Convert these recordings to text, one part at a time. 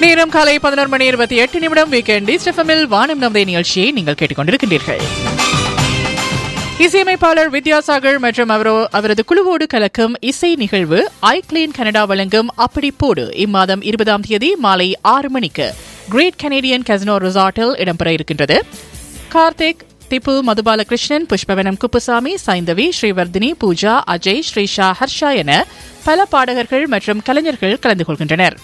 நேரம் காலை பதினோரு மணி இருபத்தி எட்டு நிமிடம் வீக்கெண்ட் எஃப்எம்மில் வானம் நமதே நிகழ்ச்சியை நீங்கள் கேட்டுக்கொண்டிருக்கின்றீர்கள் இசையமைப்பாளர் வித்யாசாகர் மற்றும் அவரோ அவரது குழுவோடு கலக்கும் இசை நிகழ்வு ஐ கிளீன் கனடா வழங்கும் அப்படி போடு இம்மாதம் இருபதாம் தேதி மாலை ஆறு மணிக்கு கிரேட் கனேடியன் கசினோ ரிசார்ட்டில் இடம்பெற இருக்கின்றது கார்த்திக் திப்பு மதுபாலகிருஷ்ணன் புஷ்பவனம் குப்புசாமி சைந்தவி ஸ்ரீவர்தினி பூஜா அஜய் ஸ்ரீஷா ஹர்ஷா என பல பாடகர்கள் மற்றும் கலைஞர்கள் கலந்து கொள்கின்றனர்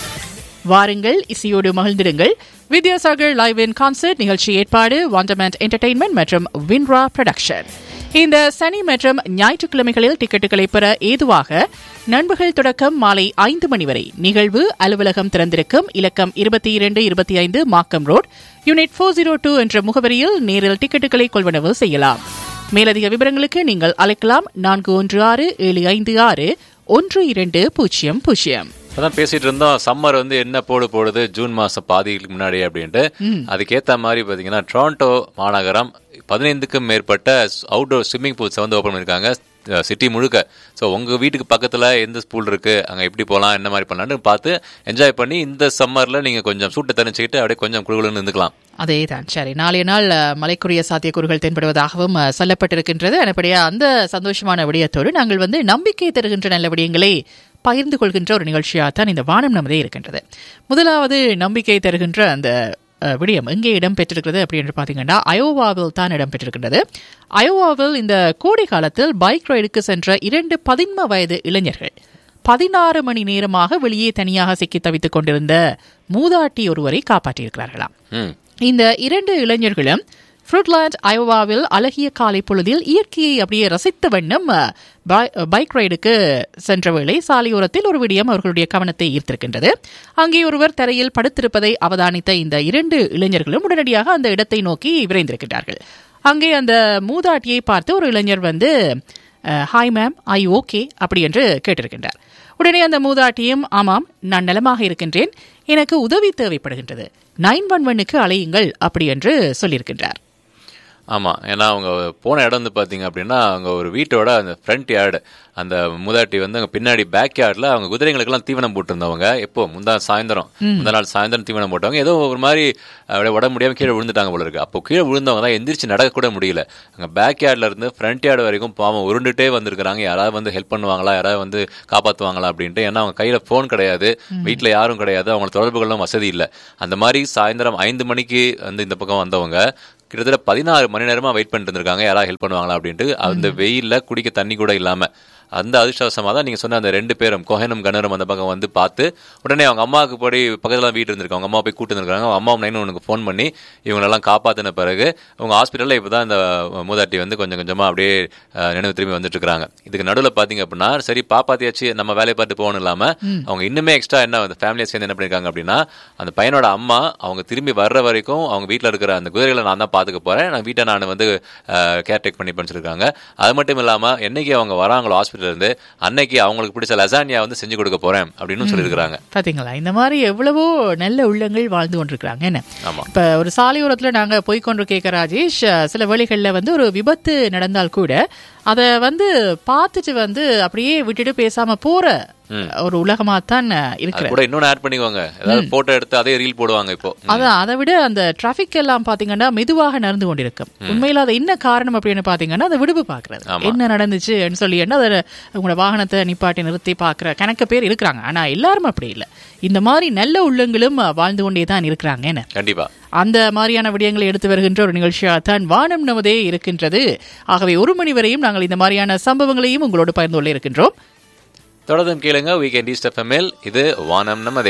வாருங்கள் இசையோடு மகிழ்ந்திடுங்கள் வித்யாசாகர் லைவ் இன் கான்சர்ட் நிகழ்ச்சி ஏற்பாடு வாண்டமெண்ட் என்டர்டெயின்மெண்ட் மற்றும் வின்ரா ப்ரொடக்ஷன் இந்த சனி மற்றும் ஞாயிற்றுக்கிழமைகளில் டிக்கெட்டுகளை பெற ஏதுவாக நண்பர்கள் தொடக்கம் மாலை ஐந்து மணி வரை நிகழ்வு அலுவலகம் திறந்திருக்கும் இலக்கம் இருபத்தி இரண்டு இருபத்தி ஐந்து Markham road unit four zero two என்ற முகவரியில் நேரில் டிக்கெட்டுகளை கொள்வனவு செய்யலாம் மேலதிக விவரங்களுக்கு நீங்கள் அழைக்கலாம் நான்கு ஒன்று ஆறு ஏழு ஐந்து ஆறு ஒன்று இரண்டு பூஜ்ஜியம் பூஜ்ஜியம் அதான் பேசிட்டு இருந்தோம் சம்மர் வந்து என்ன போடு போடுது ஜூன் மாசம் பாதிக்கு முன்னாடி அப்படின்ட்டு அதுக்கேத்த மாதிரி பாத்தீங்கன்னா டொரண்டோ மாநகரம் பதினைந்துக்கும் மேற்பட்ட அவுட்டோர் ஸ்விம்மிங் பூல்ஸ் வந்து ஓப்பன் பண்ணிருக்காங்க சிட்டி முழுக்க ஸோ உங்கள் வீட்டுக்கு பக்கத்தில் எந்த ஸ்கூல் இருக்குது அங்கே எப்படி போகலாம் என்ன மாதிரி பண்ணலான்னு பார்த்து என்ஜாய் பண்ணி இந்த சம்மரில் நீங்கள் கொஞ்சம் சூட்டை தணிச்சுக்கிட்டு அப்படியே கொஞ்சம் குழுகுலுன்னு இருந்துக்கலாம் அதே தான் சரி நாளைய நாள் அஹ், மழைக்குரிய சாத்தியக்கூறுகள் தென்படுவதாகவும் அஹ், சொல்லப்பட்டிருக்கின்றது அப்படியே அந்த சந்தோஷமான விடயத்தோடு நாங்கள் வந்து நம்பிக்கை தருகின்ற நல்ல விடயங்களை பகிர்ந்து கொள்கின்ற ஒரு நிகழ்ச்சியாக தான் இந்த வானம் நமதே இருக்கின்றது முதலாவது நம்பிக்கை தருகின்ற அந்த அஹ், விடயம் எங்கே இடம்பெற்றிருக்கிறது அப்படி என்று பார்த்தீங்கன்னா அயோவாவில் தான் இடம்பெற்றிருக்கின்றது அயோவாவில் இந்த கோடை காலத்தில் பைக் ரைடுக்கு சென்ற இரண்டு பதின்ம வயது இளைஞர்கள் பதினாறு மணி நேரமாக வெளியே தனியாக சிக்கி தவித்துக் கொண்டிருந்த மூதாட்டி ஒருவரை காப்பாற்றியிருக்கிறார்களாம் ம் இந்த இரண்டு இளைஞர்களும் ஃப்ரூட்லாண்ட் அயோவாவில் அழகிய காலை பொழுதில் இயற்கையை அப்படியே ரசித்த வண்ணம் அஹ், பை- பைக் ரைடுக்கு சென்ற வேளை சாலையோரத்தில் ஒரு விடயம் அவர்களுடைய கவனத்தை ஈர்த்திருக்கின்றது அங்கே ஒருவர் தரையில் படுத்திருப்பதை அவதானித்த இந்த இரண்டு இளைஞர்களும் உடனடியாக அந்த இடத்தை நோக்கி விரைந்திருக்கின்றார்கள் அங்கே அந்த மூதாட்டியை பார்த்து ஒரு இளைஞர் வந்து ஹாய் மேம் ஐ ஓகே அப்படி என்று கேட்டிருக்கின்றார் உடனே அந்த மூதாட்டியும் ஆமாம் நான் நலமாக இருக்கின்றேன் எனக்கு உதவி தேவைப்படுகின்றது நைன் ஒன் ஒன்னுக்கு அலையுங்கள் அப்படி என்று சொல்லியிருக்கின்றார் ஆமாம் ஏன்னா அவங்க போன இடம் வந்து பார்த்தீங்க அப்படின்னா அவங்க ஒரு வீட்டோட அந்த ஃப்ரண்ட் யார்டு அந்த முதாட்டி வந்து அங்கே பின்னாடி பேக் யார்டில் அவங்க குதிரைங்களுக்கெல்லாம் தீவனம் போட்டிருந்தவங்க எப்போ முந்தா சாயந்தரம் முந்தா நாள் சாயந்தரம் தீவனம் போட்டவங்க ஏதோ ஒரு மாதிரி அப்படியே உடம்பு முடியாமல் கீழே விழுந்துட்டாங்க போல இருக்கு அப்போ கீழே விழுந்தவங்க தான் எந்திரிச்சு நடக்க கூட முடியல அங்கே பேக் யார்டில் இருந்து ஃப்ரண்ட் யார்டு வரைக்கும் பாவம் உருண்டுட்டே வந்திருக்கிறாங்க யாராவது வந்து ஹெல்ப் பண்ணுவாங்களா யாராவது வந்து காப்பாற்றுவாங்களா அப்படின்ட்டு ஏன்னா அவங்க கையில் ஃபோன் கிடையாது வீட்டில் யாரும் கிடையாது அவங்க தொடர்புகளும் வசதி இல்லை அந்த மாதிரி சாயந்தரம் ஐந்து மணிக்கு வந்து இந்த பக்கம் வந்தவங்க கிட்டத்தட்ட பதினாறு மணி நேரமா வெயிட் பண்ணிட்டு இருந்திருக்காங்க யாராவது ஹெல்ப் பண்ணுவாங்களா அப்படின்ட்டு அந்த வெயில்ல குடிக்க தண்ணி கூட இல்லாம அந்த அதிர்ஷ்டவசமாக தான் நீங்கள் சொன்ன அந்த ரெண்டு பேரும் கொஹனும் கணரும் அந்த பக்கம் வந்து பார்த்து உடனே அவங்க அம்மாவுக்கு போய் பக்கத்தில் வீடு இருந்திருக்காங்க அவங்க அம்மா போய் கூட்டு இருந்திருக்காங்க அவங்க அம்மா நைன் உனக்கு ஃபோன் பண்ணி இவங்களெல்லாம் காப்பாற்றின பிறகு அவங்க ஹாஸ்பிட்டலில் இப்போ தான் இந்த மூதாட்டி வந்து கொஞ்சம் கொஞ்சமாக அப்படியே அஹ், நினைவு திரும்பி வந்துட்டு இருக்காங்க இதுக்கு நடுவில் பார்த்தீங்க அப்படின்னா சரி பாப்பாத்தியாச்சு நம்ம வேலையை பார்த்து போகணும் இல்லாமல் அவங்க இன்னுமே எக்ஸ்ட்ரா என்ன அந்த ஃபேமிலியை சேர்ந்து என்ன பண்ணியிருக்காங்க அப்படின்னா அந்த பையனோட அம்மா அவங்க திரும்பி வர்ற வரைக்கும் அவங்க வீட்டில் இருக்கிற அந்த குதிரைகளை நான் தான் பார்த்துக்க போகிறேன் நான் வீட்டை நான் வந்து கேர் டேக் பண்ணி பண்ணிருக்காங்க அது மட்டும் இல்லாமல் என்னைக்கு அவங்க வராங்களோ ஹாஸ்பிட்டல் இருந்து அன்னைக்கு அவங்களுக்கு பிடிச்ச லசானியா வந்து செஞ்சு கொடுக்க போகிறேன் அப்படின்னு சொல்லியிருக்கிறாங்க பாத்தீங்களா இந்த மாதிரி எவ்வளவோ நல்ல உள்ளங்கள் வாழ்ந்து கொண்டிருக்கிறாங்க என்ன ஆமா. இப்ப ஒரு சாலையோரத்துல நாங்க போய் கொண்டு கேட்க ராஜேஷ் அஹ், சில வேளைகள்ல வந்து ஒரு விபத்து நடந்தால் கூட அத வந்து பார்த்துட்டு வந்து அப்படியே விட்டுட்டு பேசாம போற ஒரு உலகமா தான் அது இருக்கிற கூட இன்னொன்னு ஆட் பண்ணிக்குவாங்க ஏதாவது போட்டோ எடுத்து அதே ரீல் போடுவாங்க இப்போ அதான் அதை விட அந்த டிராபிக் எல்லாம் பாத்தீங்கன்னா மெதுவாக நடந்து கொண்டிருக்கும் உண்மையில அது என்ன காரணம் அப்படின்னு பாத்தீங்கன்னா அந்த விடுப்பு பாக்குறது என்ன நடந்துச்சுன்னு சொல்லி அதை உங்களோட வாகனத்தை நிப்பாட்டி நிறுத்தி பாக்குற கணக்கு பேர் இருக்கிறாங்க ஆனா எல்லாரும் அப்படி இல்லை இந்த மாதிரி நல்ல உள்ளங்களும் வாழ்ந்து கொண்டே தான் இருக்கிறாங்க என்ன கண்டிப்பா அந்த மாதிரியான விடயங்களை எடுத்து வருகின்ற ஒரு நிகழ்ச்சியாக தான் வானம் நமதே இருக்கின்றது ஆகவே ஒரு மணி வரையும் நாங்கள் இந்த மாதிரியான சம்பவங்களையும் உங்களோடு பகிர்ந்து கொள்ள இருக்கின்றோம் தொடர்ந்தும் கேளுங்க வீக்கெண்ட் ஈஸ்ட் எஃப்எம்எல் இது வானம் நமதே